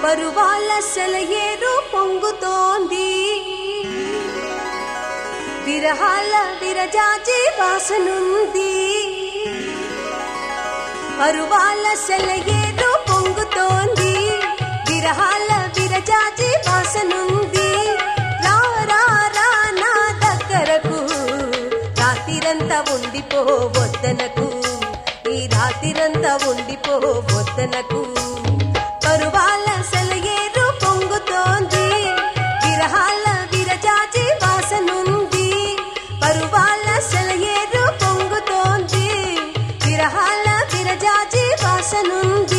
పరువాల సెలయేరు పొంగుతోంది విరహాల విరజాజి వాసనుంది పరువాల సెలయేరు పొంగుతోంది విరహాల విరజాజి వాసనుంది రా రా రా నా దగ్గరకు రాత్రిరంతా ఉండిపో వద్దనకు ఈ రాత్రిరంతా ఉండిపో వద్దనకు పరువాల సెలయేరు పొంగుతోంది విరహాల విరజాజి వాసనుంది పరువాల సెలయేరు పొంగుతోంది విరహాల విరజాజి వాసనుంది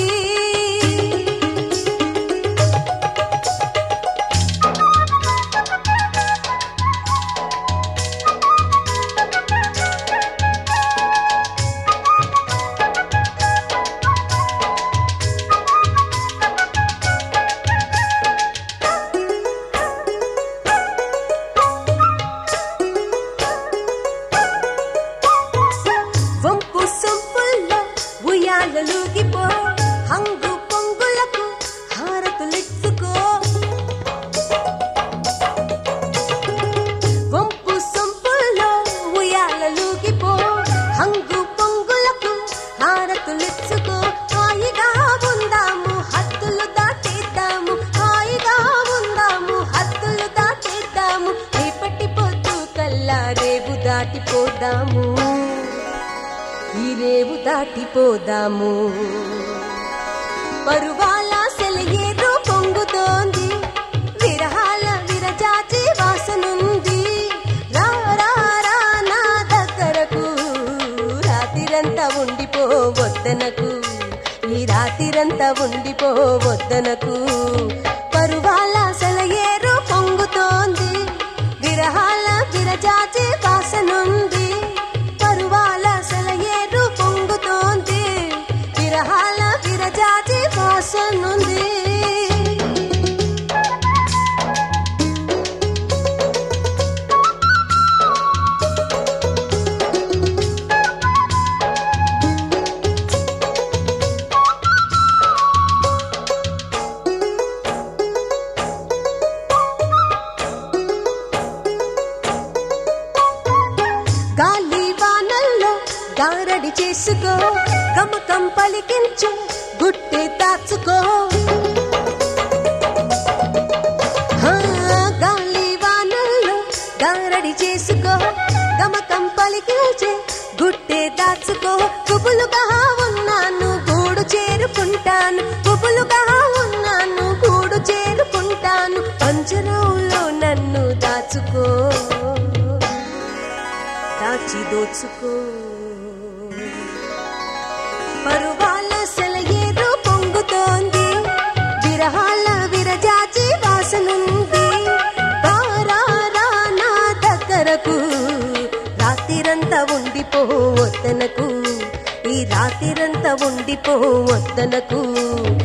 వంపు సొంపుల్లో ఉయ్యాలలుగిపో హంగు పొంగులకు హారతులిచ్చుకో వంపు సొంపుల్లో ఉయ్యాలలుగిపో హంగు పొంగులకు హారతులిచ్చుకో హాయిగా ఉందాము హద్దులు దాటేద్దాము హాయిగా ఉందాము హద్దులు దాటేద్దాము రేపటి పొద్దు కల్లా రేపు దాటిపోదాము ఈ రేవు దాటిపోదాము పరువాల సెలయేరు పొంగుతోంది విరహాల విరజాజి వాసనుంది రా రా రా నా దగ్గరకు రాత్రిరంతా ఉండిపో వద్దనకు ఈ రాత్రిరంతా ఉండిపో వద్దనకు పరువాల సెలయేరు పొంగుతోంది విరహాల విరజాజి వాసనుంది పరువాల సెలయేరు పొంగుతోంది విరహాల విరజాజి వాసనుంది గాలి వానల్లో గారడి చేసుకో గమకం పలికించు గుట్టి దాచుకో హా, గాలి వానల్లో గారడి చేసుకో గమకం పలికించే గుట్టే దాచుకో గుబులుగా ఉన్నాను గూడు చేరుకుంటాను గుబులుగా ఉన్నాను గూడు చేరుకుంటాను పంజరంలో నన్ను దాచుకో దాచి దోచుకో పరువాల సెలయేరు పొంగుతోంది విరహాల విరజాజి వాసనుంది బారా రా నా దగ్గరకు రాత్రిరంతా ఉండిపో వద్దనకు ఈ రాత్రిరంతా ఉండిపో వద్దనకు